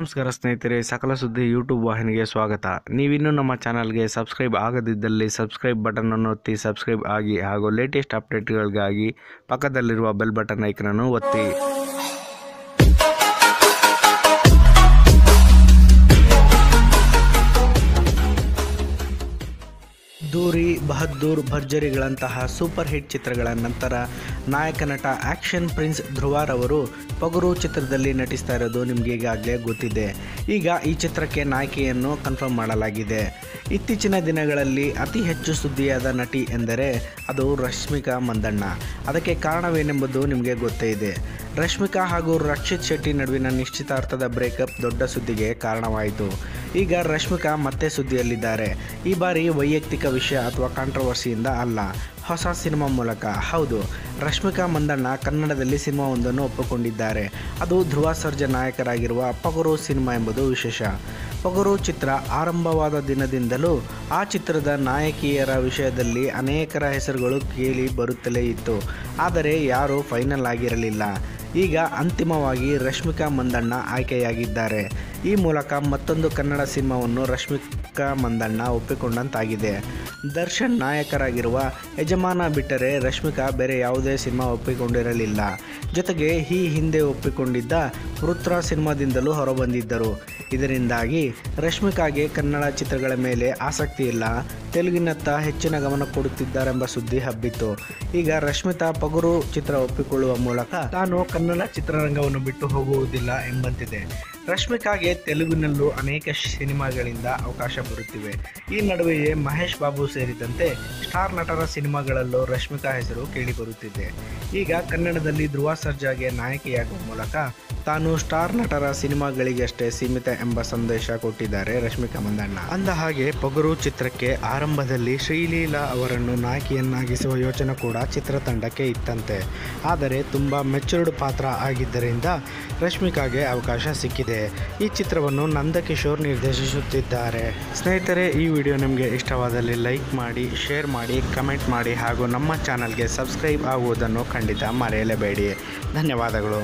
ನಮಸ್ಕಾರ ಸ್ನೇಹಿತರೆ ಸಕಲ ಸುದ್ದಿ ಯೂಟ್ಯೂಬ್ ವಾಹಿನಿಗೆ ಸ್ವಾಗತ ನೀವಿನ್ನೂ ನಮ್ಮ ಚಾನಲ್ಗೆ ಸಬ್ಸ್ಕ್ರೈಬ್ ಆಗದಿದ್ದಲ್ಲಿ ಸಬ್ಸ್ಕ್ರೈಬ್ ಬಟನ್ ಅನ್ನು ಒತ್ತಿ ಸಬ್ಸ್ಕ್ರೈಬ್ ಆಗಿ ಹಾಗೂ ಲೇಟೆಸ್ಟ್ ಅಪ್ಡೇಟ್ಗಳಿಗಾಗಿ ಪಕ್ಕದಲ್ಲಿರುವ ಬೆಲ್ ಬಟನ್ ಐಕನನ್ನು ಒತ್ತಿ ದೂರಿ ಬಹದ್ದೂರ್ ಭರ್ಜರಿಗಳಂತಹ ಸೂಪರ್ ಹಿಟ್ ಚಿತ್ರಗಳ ನಂತರ ನಾಯಕ ನಟ ಆಕ್ಷನ್ ಪ್ರಿನ್ಸ್ ಧ್ರುವಾರ್ ಅವರು ಪಗುರು ಚಿತ್ರದಲ್ಲಿ ನಟಿಸ್ತಾ ಇರೋದು ನಿಮಗೆ ಈಗಾಗಲೇ ಗೊತ್ತಿದೆ ಈಗ ಈ ಚಿತ್ರಕ್ಕೆ ನಾಯಕಿಯನ್ನು ಕನ್ಫರ್ಮ್ ಮಾಡಲಾಗಿದೆ ಇತ್ತೀಚಿನ ದಿನಗಳಲ್ಲಿ ಅತಿ ಹೆಚ್ಚು ಸುದ್ದಿಯಾದ ನಟಿ ಎಂದರೆ ಅದು ರಶ್ಮಿಕಾ ಮಂದಣ್ಣ ಅದಕ್ಕೆ ಕಾರಣವೇನೆಂಬುದು ನಿಮಗೆ ಗೊತ್ತೇ ಇದೆ ರಶ್ಮಿಕಾ ಹಾಗೂ ರಕ್ಷಿತ್ ಶೆಟ್ಟಿ ನಡುವಿನ ನಿಶ್ಚಿತಾರ್ಥದ ಬ್ರೇಕಪ್ ದೊಡ್ಡ ಸುದ್ದಿಗೆ ಕಾರಣವಾಯಿತು ಈಗ ರಶ್ಮಿಕಾ ಮತ್ತೆ ಸುದ್ದಿಯಲ್ಲಿದ್ದಾರೆ ಈ ಬಾರಿ ವೈಯಕ್ತಿಕ ವಿಷಯ ಅಥವಾ ಕಾಂಟ್ರವರ್ಸಿಯಿಂದ ಅಲ್ಲ ಹೊಸ ಸಿನಿಮಾ ಮೂಲಕ ಹೌದು ರಶ್ಮಿಕಾ ಮಂದಣ್ಣ ಕನ್ನಡದಲ್ಲಿ ಸಿನಿಮಾವೊಂದನ್ನು ಒಪ್ಪಿಕೊಂಡಿದ್ದಾರೆ ಅದು ಧ್ರುವ ಸರ್ಜಾ ನಾಯಕರಾಗಿರುವ ಪಗುರು ಸಿನಿಮಾ ಎಂಬುದು ವಿಶೇಷ ಪಗುರು ಚಿತ್ರ ಆರಂಭವಾದ ದಿನದಿಂದಲೂ ಆ ಚಿತ್ರದ ನಾಯಕಿಯರ ವಿಷಯದಲ್ಲಿ ಅನೇಕರ ಹೆಸರುಗಳು ಕೇಳಿ ಬರುತ್ತಲೇ ಇತ್ತು ಆದರೆ ಯಾರೂ ಫೈನಲ್ ಆಗಿರಲಿಲ್ಲ ಈಗ ಅಂತಿಮವಾಗಿ ರಶ್ಮಿಕಾ ಮಂದಣ್ಣ ಆಯ್ಕೆಯಾಗಿದ್ದಾರೆ ಈ ಮೂಲಕ ಮತ್ತೊಂದು ಕನ್ನಡ ಸಿನಿಮಾವನ್ನು ರಶ್ಮಿಕಾ ಮಂದಣ್ಣ ಒಪ್ಪಿಕೊಂಡಂತಾಗಿದೆ ದರ್ಶನ್ ನಾಯಕರಾಗಿರುವ ಯಜಮಾನ ಬಿಟ್ಟರೆ ರಶ್ಮಿಕಾ ಬೇರೆ ಯಾವುದೇ ಸಿನಿಮಾ ಒಪ್ಪಿಕೊಂಡಿರಲಿಲ್ಲ ಜೊತೆಗೆ ಈ ಹಿಂದೆ ಒಪ್ಪಿಕೊಂಡಿದ್ದ ವೃತ್ರ ಸಿನಿಮಾದಿಂದಲೂ ಹೊರಬಂದಿದ್ದರು ಇದರಿಂದಾಗಿ ರಶ್ಮಿಕಾಗೆ ಕನ್ನಡ ಚಿತ್ರಗಳ ಮೇಲೆ ಆಸಕ್ತಿ ಇಲ್ಲ ತೆಲುಗಿನತ್ತ ಹೆಚ್ಚಿನ ಗಮನ ಕೊಡುತ್ತಿದ್ದಾರೆಂಬ ಸುದ್ದಿ ಹಬ್ಬಿತ್ತು ಈಗ ರಶ್ಮಿತಾ ಪಗುರು ಚಿತ್ರ ಒಪ್ಪಿಕೊಳ್ಳುವ ಮೂಲಕ ತಾನು ಕನ್ನಡ ಚಿತ್ರರಂಗವನ್ನು ಬಿಟ್ಟು ಹೋಗುವುದಿಲ್ಲ ಎಂಬಂತಿದೆ ರಶ್ಮಿಕಾಗೆ ತೆಲುಗಿನಲ್ಲೂ ಅನೇಕ ಸಿನಿಮಾಗಳಿಂದ ಅವಕಾಶ ಬರುತ್ತಿವೆ ಈ ನಡುವೆಯೇ ಮಹೇಶ್ ಬಾಬು ಸೇರಿದಂತೆ ಸ್ಟಾರ್ ನಟರ ಸಿನಿಮಾಗಳಲ್ಲೂ ರಶ್ಮಿಕಾ ಹೆಸರು ಕೇಳಿಬರುತ್ತಿದೆ ಈಗ ಕನ್ನಡದಲ್ಲಿ ಧ್ರುವ ಸರ್ಜಾಗೆ ನಾಯಕಿಯಾಗುವ ಮೂಲಕ ತಾನು ಸ್ಟಾರ್ ನಟರ ಸಿನಿಮಾಗಳಿಗಷ್ಟೇ ಸೀಮಿತ ಎಂಬ ಸಂದೇಶ ಕೊಟ್ಟಿದ್ದಾರೆ ರಶ್ಮಿಕಾ ಮಂದಣ್ಣ ಅಂದ ಹಾಗೆ ಪೊಗರು ಚಿತ್ರಕ್ಕೆ ಆರಂಭದಲ್ಲಿ ಶ್ರೀಲೀಲಾ ಅವರನ್ನು ನಾಯಕಿಯನ್ನಾಗಿಸುವ ಯೋಚನೆ ಕೂಡ ಚಿತ್ರತಂಡಕ್ಕೆ ಇತ್ತಂತೆ ಆದರೆ ತುಂಬ ಮೆಚೂರ್ಡ್ ಪಾತ್ರ ಆಗಿದ್ದರಿಂದ ರಶ್ಮಿಕಾಗೆ ಅವಕಾಶ ಸಿಕ್ಕಿದೆ ಈ ಚಿತ್ರವನ್ನು ನಂದಕಿಶೋರ್ ನಿರ್ದೇಶಿಸುತ್ತಿದ್ದಾರೆ ಸ್ನೇಹಿತರೆ ಈ ವಿಡಿಯೋ ನಿಮಗೆ ಇಷ್ಟವಾದಲ್ಲಿ ಲೈಕ್ ಮಾಡಿ ಶೇರ್ ಮಾಡಿ ಕಮೆಂಟ್ ಮಾಡಿ ಹಾಗೂ ನಮ್ಮ ಚಾನಲ್ಗೆ ಸಬ್ಸ್ಕ್ರೈಬ್ ಆಗುವುದನ್ನು ಖಂಡಿತ ಮರೆಯಲೇಬೇಡಿ ಧನ್ಯವಾದಗಳು